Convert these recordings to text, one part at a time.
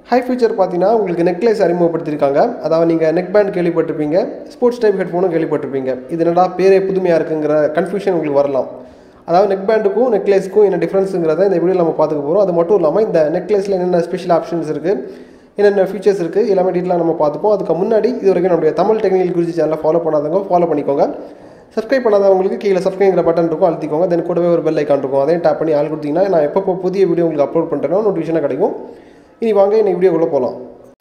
high feature பார்த்தீங்கன்னா உங்களுக்கு necklace அறிமுகப்படுத்தியிருக்காங்க அதாவது நீங்கள் நெக் பேண்ட் கேள்விப்பட்டிருப்பீங்க ஸ்போர்ட்ஸ் டைப் ஹெட்ஃபோனும் கேள்விப்பட்டிருப்பீங்க இது என்னடா பேரே புதுமையாக இருக்குங்கிற கன்ஃபியூஷன் உங்களுக்கு வரலாம் அதாவது நெக் பேண்டுக்கும் நெக்லஸ்க்கும் என்ன டிஃப்ரென்ஸுங்கிறத இந்த வீடியோவில் நம்ம பார்த்துக்க போகிறோம் அது மட்டும் இல்லாமல் இந்த நெக்லஸில் என்னென்ன ஸ்பெஷல் ஆப்ஷன்ஸ் இருக்குது என்னென்ன ஃபீச்சர்ஸ் இருக்குது எல்லாமே டீட்டெயிலாக நம்ம பார்த்துப்போம் அதுக்கு முன்னாடி இது வரைக்கும் நம்முடைய தமிழ் டெக்னிக்கல் குருஜி சேனலை ஃபாலோ பண்ணாதவங்க ஃபாலோ பண்ணிக்கோங்க சப்ஸ்கிரைப் பண்ணாதவங்களுக்கு கீழே சப்ஸ்கிரைங்கிற பட்டன் இருக்கும் அழுத்திக்கோங்க தென் கூடவே ஒரு பெல் ஐக்கான் இருக்கும் அதையும் டேப் பண்ணி ஆள் கொடுத்தீங்கன்னா நான் எப்போ புதிய வீடியோ உங்களுக்கு அப்லோட் பண்ணுறேனோ நோட்டிஃபிகேஷனாக கிடைக்கும் இனி வாங்க இன்னைக்கு வீடியோக்குள்ளே போகலாம்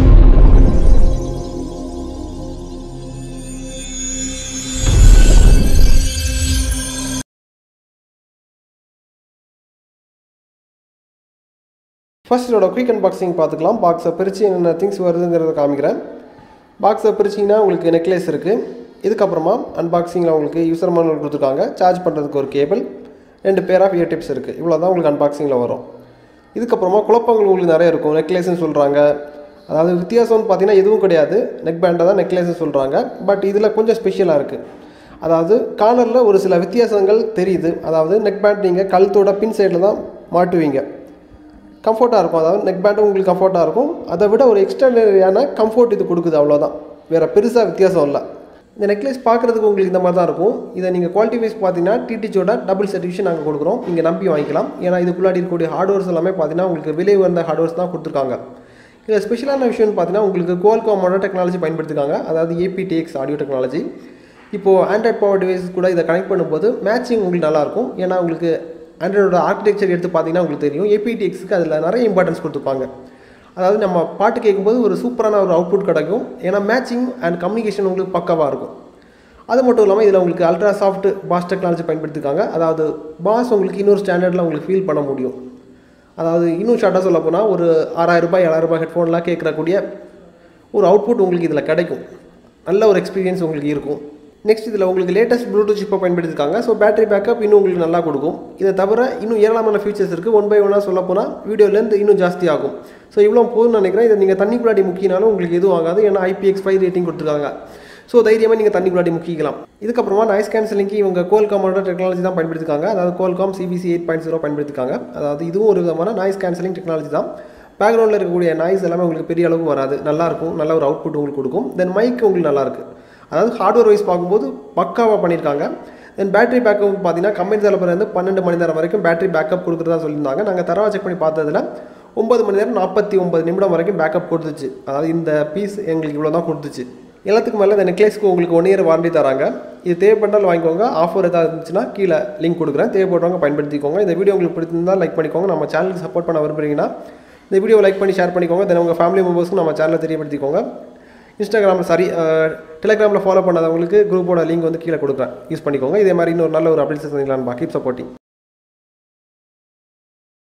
ஃபர்ஸ்ட் இதோட குயிக் அன்பாக்சிங் பார்த்துக்கலாம் பாக்ஸை பிரித்து என்னென்ன திங்ஸ் வருதுங்கிறத காமிக்கிறேன் பாக்ஸை பிரிச்சிங்கன்னா உங்களுக்கு நெக்லஸ் இருக்குது இதுக்கப்புறமா அன்பாக்சிங்கில் உங்களுக்கு யூசர் மானுவல் கொடுத்துருக்காங்க சார்ஜ் பண்ணுறதுக்கு ஒரு கேபிள் ரெண்டு பேர் ஆஃப் இயர் டிப்ஸ் இருக்குது இவ்வளோ தான் உங்களுக்கு அன்பாக்சிங்கில் வரும் இதுக்கப்புறமா குழப்பங்கள் உங்களுக்கு நிறைய இருக்கும் நெக்லஸ்ன்னு சொல்கிறாங்க அதாவது வித்தியாசம்னு பார்த்தீங்கன்னா எதுவும் கிடையாது நெக் பேண்டை தான் நெக்லஸ்ன்னு சொல்கிறாங்க பட் இதில் கொஞ்சம் ஸ்பெஷலாக இருக்குது அதாவது கார்னரில் ஒரு சில வித்தியாசங்கள் தெரியுது அதாவது நெக் பேண்ட் நீங்கள் கழுத்தோட பின் சைடில் தான் மாட்டுவீங்க கம்ஃபர்ட்டாக இருக்கும் அதாவது நெக் பேண்டும் உங்களுக்கு கம்ஃபர்ட்டாக இருக்கும் அதை விட ஒரு எக்ஸ்ட்ரானரியான கம்ஃபர்ட் இது கொடுக்குது அவ்வளோதான் வேறு பெருசாக வித்தியாசம் இல்லை இந்த நெக்லஸ் பார்க்குறதுக்கு உங்களுக்கு இந்த மாதிரி தான் இருக்கும் இதை நீங்கள் குவாலிட்டி வைஸ் பார்த்தீங்கன்னா டிடிச்சோட டபுள் சர்டிஃபிகேஷன் நாங்கள் கொடுக்குறோம் நீங்கள் நம்பி வாங்கிக்கலாம் ஏன்னா இதுக்குள்ளாடி இருக்கக்கூடிய ஹார்ட்வேர்ஸ் எல்லாமே பார்த்தீங்கன்னா உங்களுக்கு விலை உயர்ந்த ஹார்ட்வேர்ஸ் தான் கொடுத்துருக்காங்க இதில் ஸ்பெஷலான விஷயம்னு பார்த்தீங்கன்னா உங்களுக்கு கோல்காமோட டெக்னாலஜி பயன்படுத்திருக்காங்க அதாவது ஏபிடிஎக்ஸ் ஆடியோ டெக்னாலஜி இப்போது ஆண்ட்ராய்ட் பவர் டிவைஸ் கூட இதை கனெக்ட் பண்ணும்போது மேட்சிங் உங்களுக்கு நல்லாயிருக்கும் ஏன்னா உங்களுக்கு ஆண்ட்ராய்டோட ஆர்கிடெக்சர் எடுத்து பார்த்தீங்கன்னா உங்களுக்கு தெரியும் ஏபிடிஎக்ஸுக்கு அதில் நிறைய இம்பார்ட்டன்ஸ் கொடுத்துருப்பாங்க அதாவது நம்ம பாட்டு கேட்கும்போது ஒரு சூப்பரான ஒரு அவுட்புட் கிடைக்கும் ஏன்னா மேட்சிங் அண்ட் கம்யூனிகேஷன் உங்களுக்கு பக்காவாக இருக்கும் அது மட்டும் இல்லாமல் இதில் உங்களுக்கு அல்ட்ரா சாஃப்ட் பாஸ் டெக்னாலஜி பயன்படுத்திருக்காங்க அதாவது பாஸ் உங்களுக்கு இன்னொரு ஸ்டாண்டர்டில் உங்களுக்கு ஃபீல் பண்ண முடியும் அதாவது இன்னும் ஷார்ட்டாக சொல்ல போனால் ஒரு ஆறாயிரம் ரூபாய் ஏழாயிரம் ரூபாய் ஹெட்ஃபோன்லாம் கேட்கக்கூடிய ஒரு அவுட்புட் உங்களுக்கு இதில் கிடைக்கும் நல்ல ஒரு எக்ஸ்பீரியன்ஸ் உங்களுக்கு இருக்கும் நெக்ஸ்ட் இதில் உங்களுக்கு லேட்டஸ்ட் ப்ளூடூத் சிப்பை பயன்படுத்திருக்காங்க ஸோ பேட்டரி பேக்கப் இன்னும் உங்களுக்கு நல்லா கொடுக்கும் இதை தவிர இன்னும் ஏராளமான ஃபீச்சர்ஸ் இருக்குது ஒன் பை ஒன்னாக சொல்ல போனால் வீடியோலேருந்து இன்னும் ஜாஸ்தி ஆகும் ஸோ இவ்வளோ போதும்னு நினைக்கிறேன் இதை நீங்கள் தண்ணிக்குள்ளாடி முக்கினாலும் உங்களுக்கு எதுவும் ஆகாது ஏன்னா ஐபிஎக்ஸ் ஃபைவ் ரேட்டிங் கொடுத்துருக்காங்க ஸோ தைரியமாக நீங்கள் தண்ணிக்குள்ளாடி முக்கிக்கலாம் இதுக்கப்புறமா நாய்ஸ் கேன்சலிங்க்கு இவங்க கோல்காமோட டெக்னாலஜி தான் பயன்படுத்திருக்காங்க அதாவது கோல்காம் சிபிசி எயிட் பாயிண்ட் ஜீரோ பயன்படுத்திருக்காங்க அதாவது இதுவும் ஒரு விதமான நாய்ஸ் கேன்சலிங் டெக்னாலஜி தான் பேக்ரவுண்டில் இருக்கக்கூடிய நாய்ஸ் எல்லாமே உங்களுக்கு பெரிய அளவுக்கு வராது நல்லாயிருக்கும் நல்ல ஒரு அவுட்புட் உங்களுக்கு கொடுக்கும் தென் மைக் உங்களுக்கு நல்லாயிருக்கு அதாவது ஹார்ட்வேர் வைஸ் பார்க்கும்போது பக்காவாக பண்ணியிருக்காங்க தென் பேட்டரி பேக்கப் பார்த்தீங்கன்னா கம்பெனி தரப்புலேருந்து பன்னெண்டு மணி நேரம் வரைக்கும் பேட்டரி பேக்கப் கொடுக்குறதா சொல்லியிருந்தாங்க நாங்கள் தரவா செக் பண்ணி பார்த்ததில் ஒன்பது மணி நேரம் நாற்பத்தி ஒன்பது நிமிடம் வரைக்கும் பேக்கப் கொடுத்துச்சு அதாவது இந்த பீஸ் எங்களுக்கு இவ்வளோ தான் கொடுத்துச்சு எல்லாத்துக்கு மேலே இந்த நெக்லஸ்க்கு உங்களுக்கு ஒன் இயர் வாரண்டி தராங்க இது தேவைப்பட்டாலும் வாங்கிக்கோங்க ஆஃபர் ஏதாவது இருந்துச்சுன்னா கீழே லிங்க் கொடுக்குறேன் தேவைப்படுறவங்க பயன்படுத்திக்கோங்க இந்த வீடியோ உங்களுக்கு பிடிச்சிருந்தால் லைக் பண்ணிக்கோங்க நம்ம சேனலுக்கு சப்போர்ட் பண்ண விரும்புறீங்கன்னா இந்த வீடியோ லைக் பண்ணி ஷேர் பண்ணிக்கோங்க தென் உங்கள் ஃபேமிலி மெம்பர்ஸ்க்கும் நம்ம சேனலை தெரியப்படுத்திக்கோங்க இன்ஸ்டாகிராமில் சாரி டெலிகிராமில் ஃபாலோ பண்ணாதவங்களுக்கு குரூப்போட லிங்க் வந்து கீழே கொடுக்குறேன் யூஸ் பண்ணிக்கோங்க இதே மாதிரி இன்னொரு நல்ல ஒரு அப்டேட்ஸ் சந்திக்கலாம் கீப் சப்போர்ட்டிங்